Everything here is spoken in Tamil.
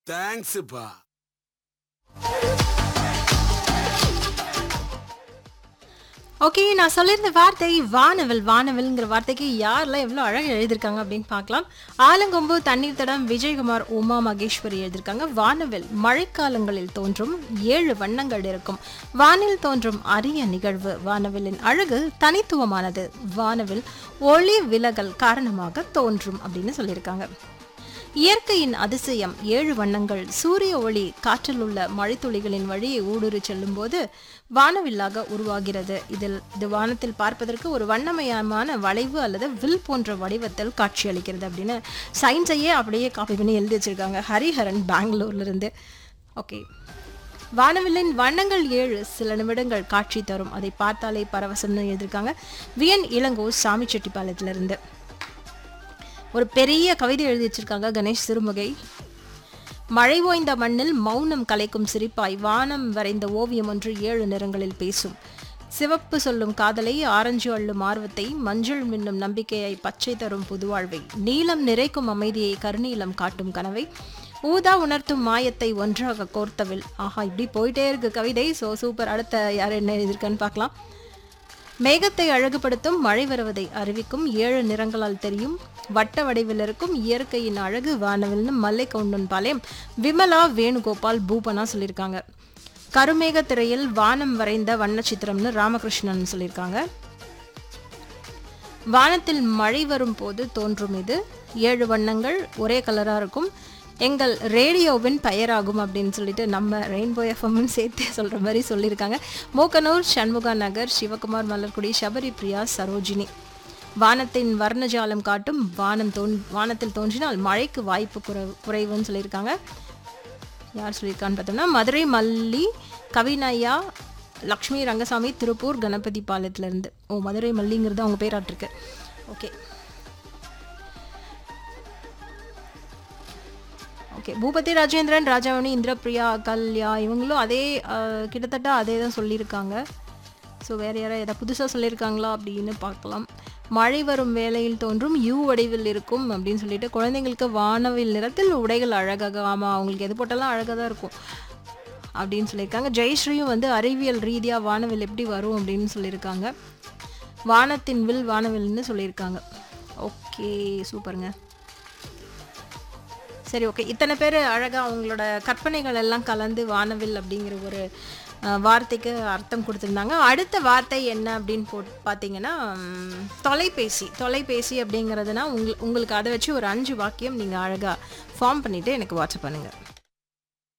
தேங்க்ஸ்ப்பா ஓகே நான் சொல்லியிருந்த வார்த்தை வானவில் வானவில்ங்கிற வார்த்தைக்கு யாரெல்லாம் எவ்வளோ அழகாக எழுதியிருக்காங்க அப்படின்னு பார்க்கலாம் ஆலங்கொம்பு தண்ணீர் தடம் விஜயகுமார் உமா மகேஸ்வரி எழுதியிருக்காங்க வானவில் மழைக்காலங்களில் தோன்றும் ஏழு வண்ணங்கள் இருக்கும் வானில் தோன்றும் அரிய நிகழ்வு வானவிலின் அழகு தனித்துவமானது வானவில் ஒளி விலகல் காரணமாக தோன்றும் அப்படின்னு சொல்லியிருக்காங்க இயற்கையின் அதிசயம் ஏழு வண்ணங்கள் சூரிய ஒளி காற்றில் உள்ள மழைத்துளிகளின் வழியே ஊடுருவி செல்லும்போது வானவில்லாக உருவாகிறது இதில் இது வானத்தில் பார்ப்பதற்கு ஒரு வண்ணமயமான வளைவு அல்லது வில் போன்ற வடிவத்தில் காட்சியளிக்கிறது அப்படின்னு சயின்ஸையே அப்படியே காப்பி பண்ணி எழுதி வச்சிருக்காங்க ஹரிஹரன் பெங்களூர்ல இருந்து ஓகே வானவில்லின் வண்ணங்கள் ஏழு சில நிமிடங்கள் காட்சி தரும் அதை பார்த்தாலே பரவசம்னு எழுதியிருக்காங்க வியன் இளங்கோ சாமி செட்டிப்பாளையத்திலிருந்து ஒரு பெரிய கவிதை எழுதி வச்சிருக்காங்க கணேஷ் சிறுமுகை மழை ஓய்ந்த மண்ணில் மௌனம் கலைக்கும் சிரிப்பாய் வானம் வரைந்த ஓவியம் ஒன்று ஏழு நிறங்களில் பேசும் சிவப்பு சொல்லும் காதலை ஆரஞ்சு அள்ளும் ஆர்வத்தை மஞ்சள் மின்னும் நம்பிக்கையை பச்சை தரும் புதுவாழ்வை நீலம் நிறைக்கும் அமைதியை கருநீலம் காட்டும் கனவை ஊதா உணர்த்தும் மாயத்தை ஒன்றாக கோர்த்தவில் ஆஹா இப்படி போயிட்டே இருக்கு கவிதை ஸோ சூப்பர் அடுத்த யார் என்ன எழுதியிருக்கான்னு பார்க்கலாம் மேகத்தை அழகுபடுத்தும் மழை வருவதை அறிவிக்கும் ஏழு நிறங்களால் தெரியும் வட்ட வடிவில் இருக்கும் இயற்கையின் அழகு வானவில்னு மல்லை கவுண்டன் பாளையம் விமலா வேணுகோபால் பூபனா சொல்லியிருக்காங்க கருமேக திரையில் வானம் வரைந்த வண்ண சித்திரம்னு ராமகிருஷ்ணன் சொல்லியிருக்காங்க வானத்தில் மழை வரும் போது தோன்றும் இது ஏழு வண்ணங்கள் ஒரே கலராக இருக்கும் எங்கள் ரேடியோவின் பெயராகும் அப்படின்னு சொல்லிட்டு நம்ம ரெயின்போ எஃப்எம்னு சேர்த்து சொல்கிற மாதிரி சொல்லியிருக்காங்க மூக்கனூர் சண்முகா நகர் சிவகுமார் மலர்குடி சபரி பிரியா சரோஜினி வானத்தின் வர்ணஜாலம் காட்டும் வானம் தோன் வானத்தில் தோன்றினால் மழைக்கு வாய்ப்பு குறை குறைவுன்னு சொல்லியிருக்காங்க யார் சொல்லியிருக்கான்னு பார்த்தோம்னா மதுரை மல்லி கவினய்யா லக்ஷ்மி ரங்கசாமி திருப்பூர் கணபதி பாளையத்துலேருந்து ஓ மதுரை மல்லிங்கிறது அவங்க பேராட்டிருக்கு ஓகே ஓகே பூபதி ராஜேந்திரன் ராஜாவணி இந்திரபிரியா கல்யா இவங்களும் அதே அஹ், கிட்டத்தட்ட அதே தான் சொல்லியிருக்காங்க ஸோ வேறு யாராவது எதாவது புதுசாக சொல்லியிருக்காங்களா அப்படின்னு பார்க்கலாம் மழை வரும் வேளையில் தோன்றும் யூ வடிவில் இருக்கும் அப்படின்னு சொல்லிட்டு குழந்தைங்களுக்கு வானவில் நிறத்தில் உடைகள் அழகாக ஆமாம் அவங்களுக்கு எது போட்டாலும் அழகாக தான் இருக்கும் அப்படின்னு சொல்லியிருக்காங்க ஜெயஸ்ரீயும் வந்து அறிவியல் ரீதியாக வானவில் எப்படி வரும் அப்படின்னு சொல்லியிருக்காங்க வானத்தின் வில் வானவில்னு சொல்லியிருக்காங்க ஓகே சூப்பருங்க சரி ஓகே இத்தனை பேர் அழகாக அவங்களோட கற்பனைகள் எல்லாம் கலந்து வானவில் அப்படிங்கிற ஒரு அஹ், வார்த்தைக்கு அர்த்தம் கொடுத்துருந்தாங்க அடுத்த வார்த்தை என்ன அப்படின்னு போட் பார்த்தீங்கன்னா ம், தொலைபேசி தொலைபேசி அப்படிங்கிறதுனா உங்கள் உங்களுக்கு அதை வச்சு ஒரு அஞ்சு வாக்கியம் நீங்கள் அழகாக ஃபார்ம் பண்ணிவிட்டு எனக்கு வாட்ஸ்அப் பண்ணுங்கள்